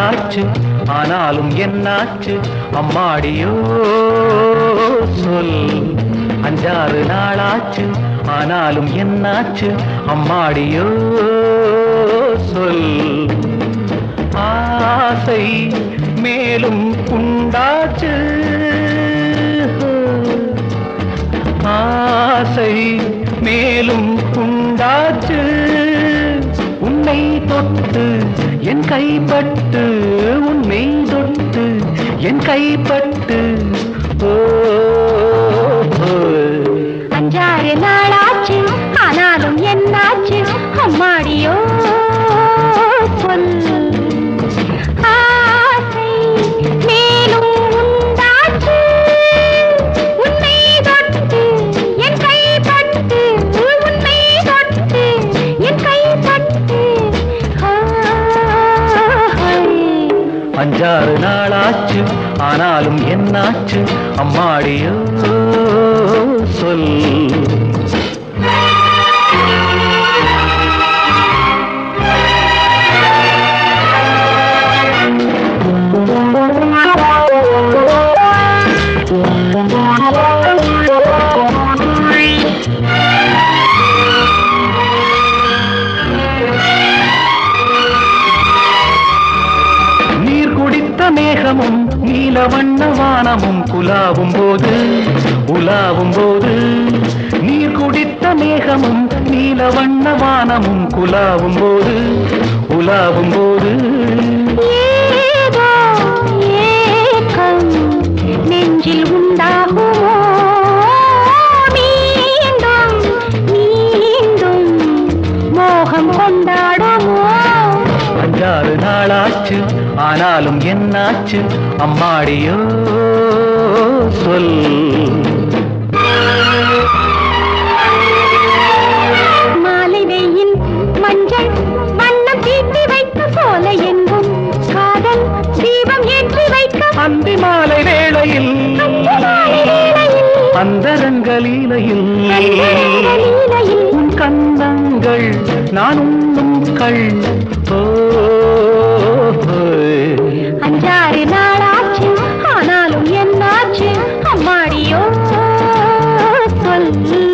நாளாச்சு ஆனாலும் என்னாச்சு அம்மாடியோ சொல் அஞ்சாறு நாளாச்சு ஆனாலும் என்னாச்சு அம்மாடியோ சொல் ஆசை மேலும் உண்டாச்சு ஆசை மேலும் உண்டாச்சு உன்னை தொட்டு என் கைப்பட்டு உன்னை தொட்டு என் கைப்பட்டு ஓ ஓ. அஞ்சாறு நாளாச்சு ஆனாலும் என்னாச்சு அம்மாடியோ சொல் ஆசை மேலும் உண்டாச்சு உன்னை தொட்டு என் கைப்பட்டு உன்னை தொட்டு என் கைப்பட்டு அஞ்சாறு நாளாச்சு ஆனாலும் என்னாச்சு அம்மாடியோ சொல் நீர் குடித்த மேகமும் நீல வண்ண வானமும் குலாவும் போது உலாவும் போது நீர் குடித்த மேகமும் நீல வண்ண வானமும் குலாவும் போது உலாவும் போது ஏதோ ஏக்கம் நெஞ்சில் உண்டாகுமோ மீண்டும் மீண்டும் மோகம் கொண்டாடுமோ அஞ்சாறு நாளாச்சு ஆனாலும் என்னாச்சு அம்மாடியோ சொல் மாலை வெயில் மஞ்சள் வண்ணம் தீட்டி வைக்க போல எங்கும் காதல் தீபம் ஏற்றி வைக்க அந்தி மாலை வேளையில் அந்திமாலை வேளையில் அந்தரங்கலீலையில் லீலையில் உன் கண்ணங்கள் நான் உண்ணும் கள் ஓ, அஞ்சாறு நாளாச்சு ஆனாலும் என்னாச்சு அம்மாடியோ சொல்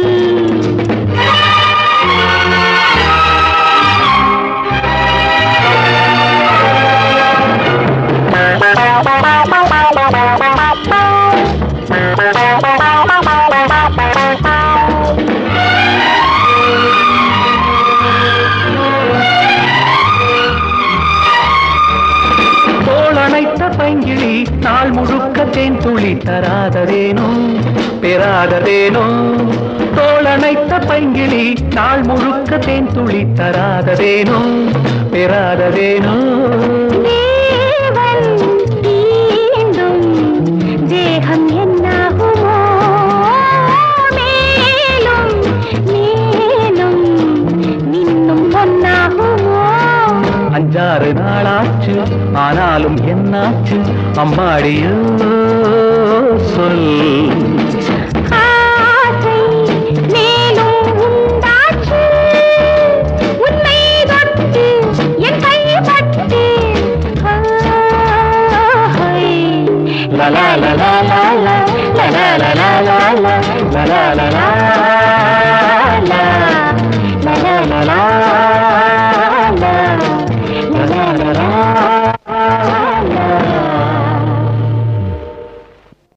தோளணைத்த பைங்கிழி நாள் முழுக்க தேன் துளி தராததேனோ பெறாததேனோ தோளணைத்த பைங்கிழி நாள் முழுக்க தேன் துளி தராததேனோ பெறாததேனோ தேவன் தீண்டும் தேகம் என்னாகுமோ மேலும் மேலும் நின்னும் பொன்னாகுமோ அஞ்சாறு நாளாச்சு ஆனாலும் என்னாச்சு அம்மாடியோ சொல் ஆசை மேலும் உண்டாச்சு உன்னை தொட்டு என் கைப்பட்டு லலா லலா லலா லலா லலா லலா லலா லலா